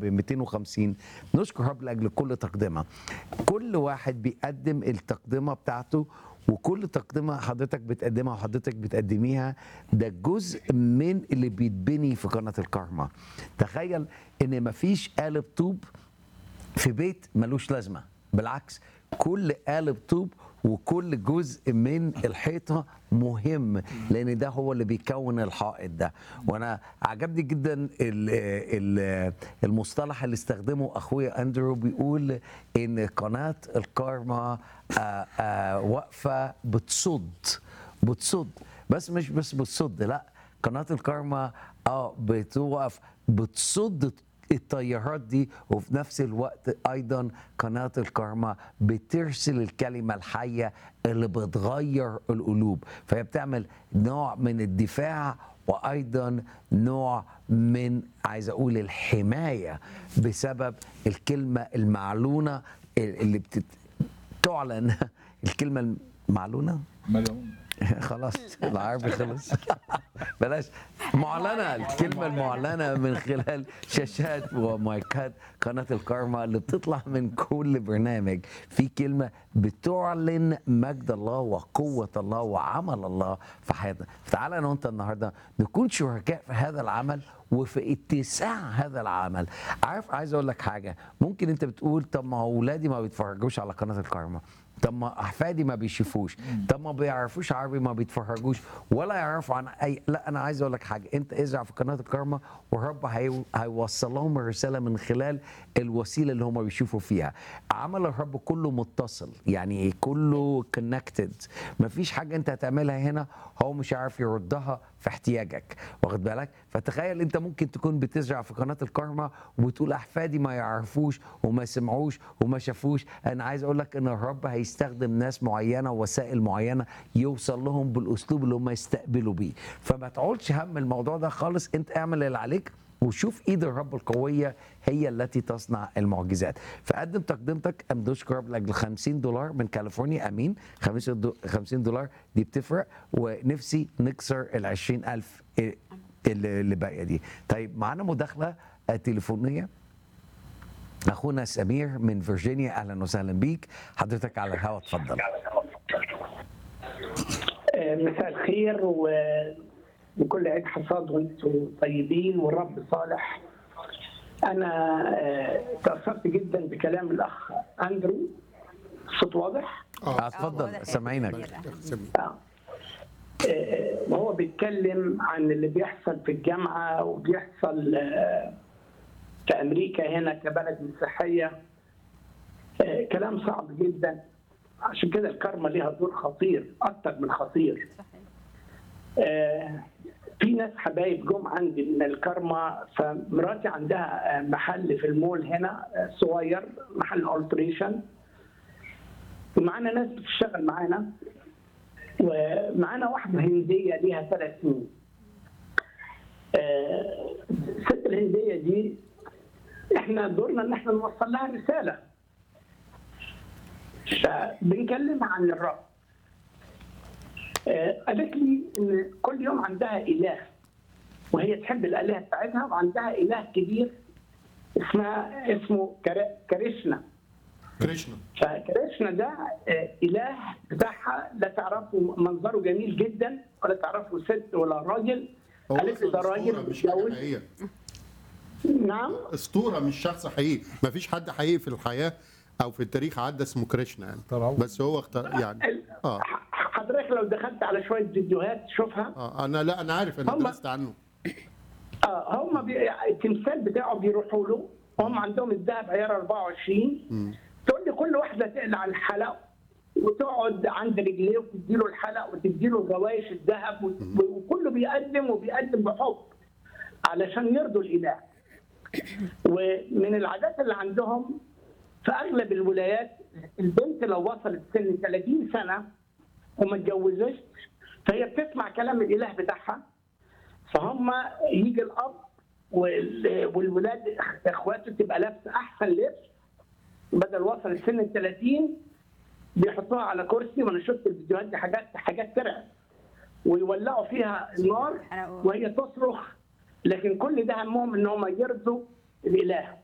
ب 250 نشكر رب لاجل كل تقدمه كل واحد بيقدم التقدمه بتاعته وكل تقدمه حضرتك بتقدمها وحضرتك بتقدميها ده جزء من اللي بيتبني في قناه الكارما تخيل ان مفيش قالب طوب في بيت ملوش لازمه بالعكس كل قالب طوب وكل جزء من الحيطه مهم لان ده هو اللي بيكون الحائط ده وانا عجبني جدا ال ال المصطلح اللي استخدمه اخويا اندرو بيقول ان قناه الكارما آه، آه، واقفه بتصد بتصد بس مش بس بتصد لا قناه الكارما اه بتوقف بتصد التيارات دي وفي نفس الوقت ايضا قناه الكارما بترسل الكلمه الحيه اللي بتغير القلوب فهي بتعمل نوع من الدفاع وايضا نوع من عايز اقول الحمايه بسبب الكلمه المعلونه اللي بتت... تعلن الكلمه المعلونه ملعون خلاص العربي خلص بلاش معلنه الكلمه المعلنه من خلال شاشات ومايكات قناه الكارما اللي بتطلع من كل برنامج في كلمه بتعلن مجد الله وقوه الله وعمل الله في حياتنا فتعالى انا وانت النهارده نكون شركاء في هذا العمل وفي اتساع هذا العمل عارف عايز اقول لك حاجه ممكن انت بتقول طب ما اولادي ما بيتفرجوش على قناه الكارما طب ما احفادي ما بيشوفوش طب ما بيعرفوش عربي ما بيتفرجوش ولا يعرفوا عن اي لا انا عايز اقول لك حاجه انت ازرع في قناه الكارما والرب هي... هيوصل لهم الرساله من خلال الوسيله اللي هم بيشوفوا فيها عمل الرب كله متصل يعني كله كونكتد مفيش حاجه انت هتعملها هنا هو مش عارف يردها في احتياجك واخد بالك فتخيل انت ممكن تكون بتزرع في قناه الكارما وبتقول احفادي ما يعرفوش وما سمعوش وما شافوش انا عايز اقول لك ان الرب هيستخدم ناس معينه ووسائل معينه يوصل لهم بالاسلوب اللي هم يستقبلوا بيه فما تعولش هم الموضوع ده خالص انت اعمل اللي عليك وشوف ايد الرب القويه هي التي تصنع المعجزات فقدم تقدمتك ام تشكر رب لاجل 50 دولار من كاليفورنيا امين 50 دو- 50 دولار دي بتفرق ونفسي نكسر ال 20000 اللي اللي باقيه دي طيب معانا مداخله آه، تليفونيه اخونا سمير من فيرجينيا اهلا وسهلا بيك حضرتك على الهواء اتفضل مساء الخير و- وكل عيد حصاد وانتم طيبين والرب صالح انا آه، تاثرت جدا بكلام الاخ اندرو صوت واضح آه، اتفضل سامعينك آه. آه، وهو بيتكلم عن اللي بيحصل في الجامعه وبيحصل آه، في امريكا هنا كبلد مسيحيه آه، كلام صعب جدا عشان كده الكارما ليها دور خطير اكتر من خطير آه، في ناس حبايب جم عندي من الكارما فمراتي عندها آه، محل في المول هنا آه، صغير محل التريشن ومعانا ناس بتشتغل معانا ومعانا واحده هنديه ليها ثلاث سنين آه، الست الهنديه دي احنا دورنا ان احنا نوصل لها رساله فبنكلمها عن الرب آه، قالت لي ان كل يوم عندها اله وهي تحب الالهه بتاعتها وعندها اله كبير اسمها اسمه كرا- كريشنا كريشنا فكريشنا ده آه، اله بتاعها لا تعرفه منظره جميل جدا ولا تعرفه ست ولا راجل هو قالت لي ده أصلاً راجل أسطورة مش حاجة متجوز حقيقية نعم اسطوره مش شخص حقيقي ما فيش حد حقيقي في الحياه او في التاريخ عدى اسمه كريشنا يعني طلعوا. بس هو اختار يعني ال- اه ح- حضرتك لو دخلت على شويه فيديوهات تشوفها اه انا لا انا عارف انا هم- درست عنه اه هم بي... التمثال بتاعه بيروحوا له هم عندهم الذهب عيار 24 تقول لي كل واحده تقلع الحلق وتقعد عند رجليه وتديله الحلق وتديله غوايش الذهب و- وكله بيقدم وبيقدم بحب علشان يرضوا الاله ومن العادات اللي عندهم في اغلب الولايات البنت لو وصلت سن 30 سنه وما اتجوزتش فهي بتسمع كلام الاله بتاعها فهم يجي الاب وال- والولاد إخ- اخواته تبقى لابسه احسن لبس بدل وصل سن ال 30 بيحطوها على كرسي وانا شفت الفيديوهات دي حاجات حاجات ترعب ويولعوا فيها النار أنا- وهي تصرخ لكن كل ده همهم ان هم يرضوا الاله